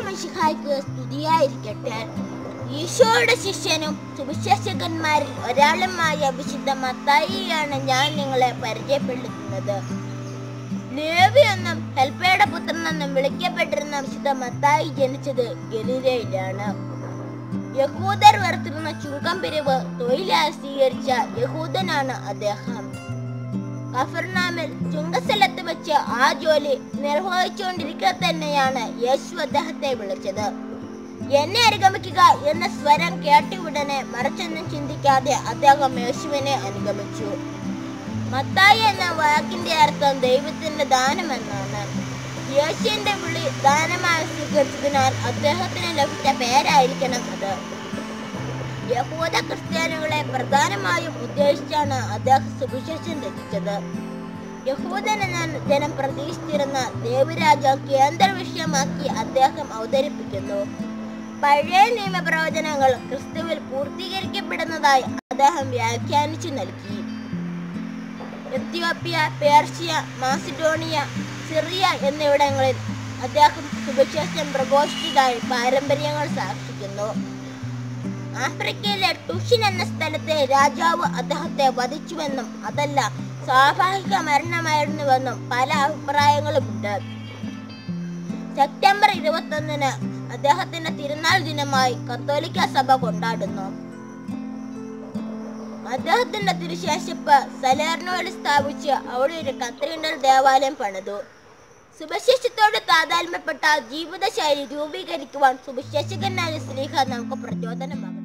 മിശിഹായ്ക്ക് സ്തുതിയായിരിക്കട്ടെ ഈശോയുടെ ശിഷ്യനും സുവിശേഷകന്മാരിൽ ഒരാളുമായ വിശുദ്ധ മത്തായിയാണ് ഞാൻ നിങ്ങളെ പരിചയപ്പെടുത്തുന്നത് ലേവി എന്നും ഹെൽപ്പയുടെ പുത്രൻ എന്നും വിളിക്കപ്പെട്ടിരുന്ന വിശുദ്ധ മത്തായി ജനിച്ചത് ഗലീലയിലാണ് യഹൂദർ വെറുത്തിരുന്ന ചുങ്കം പിരിവ് തൊഴിലായി സ്വീകരിച്ച യഹൂദനാണ് അദ്ദേഹം കഫർനാമിൽ ചുങ്കസ്ഥലത്ത് വെച്ച് ആ ജോലി നിർവഹിച്ചുകൊണ്ടിരിക്കെ തന്നെയാണ് യേശു അദ്ദേഹത്തെ വിളിച്ചത് എന്നെ അനുഗമിക്കുക എന്ന സ്വരം കേട്ടുവിടനെ മറിച്ചൊന്നും ചിന്തിക്കാതെ അദ്ദേഹം യേശുവിനെ അനുഗമിച്ചു മത്തായി എന്ന വാക്കിന്റെ അർത്ഥം ദൈവത്തിന്റെ ദാനം എന്നാണ് യേശുവിന്റെ വിളി ദാനമായി സ്വീകരിച്ചതിനാൽ അദ്ദേഹത്തിന് ലഭിച്ച പേരായിരിക്കണം അത് യഹൂദ ക്രിസ്ത്യാനികളെ പ്രധാനമായും ഉദ്ദേശിച്ചാണ് അദ്ദേഹം സുവിശേഷം രചിച്ചത് യഹൂദൻ എന്ന ജനം പ്രതീക്ഷിച്ചിരുന്ന ദേവരാജ കേന്ദ്ര വിഷയമാക്കി അദ്ദേഹം അവതരിപ്പിക്കുന്നു പഴയ നിയമപ്രവചനങ്ങൾ ക്രിസ്തുവിൽ പൂർത്തീകരിക്കപ്പെടുന്നതായി അദ്ദേഹം വ്യാഖ്യാനിച്ചു നൽകി എത്യോപ്യ പേർഷ്യ മാസിഡോണിയ സിറിയ എന്നിവിടങ്ങളിൽ അദ്ദേഹം സുവിശേഷം പ്രഘോഷിച്ചതായി പാരമ്പര്യങ്ങൾ സാക്ഷിക്കുന്നു ആഫ്രിക്കയിലെ ടുഷിൻ എന്ന സ്ഥലത്തെ രാജാവ് അദ്ദേഹത്തെ വധിച്ചുവെന്നും അതല്ല സ്വാഭാവിക മരണമായിരുന്നുവെന്നും പല അഭിപ്രായങ്ങളുമുണ്ട് സെപ്റ്റംബർ ഇരുപത്തൊന്നിന് അദ്ദേഹത്തിന്റെ തിരുനാൾ ദിനമായി കത്തോലിക്ക സഭ കൊണ്ടാടുന്നു അദ്ദേഹത്തിന്റെ തിരുശേഷിപ്പ് സലേർണോയിൽ സ്ഥാപിച്ച് അവിടെ ഒരു കത്തീഡ്രൽ ദേവാലയം പണിതു സുവിശേഷത്തോട് താതാത്മ്യപ്പെട്ട ജീവിതശൈലി രൂപീകരിക്കുവാൻ സുവിശേഷകനായ സ്ലീഹ നമുക്ക് പ്രചോദനമാകും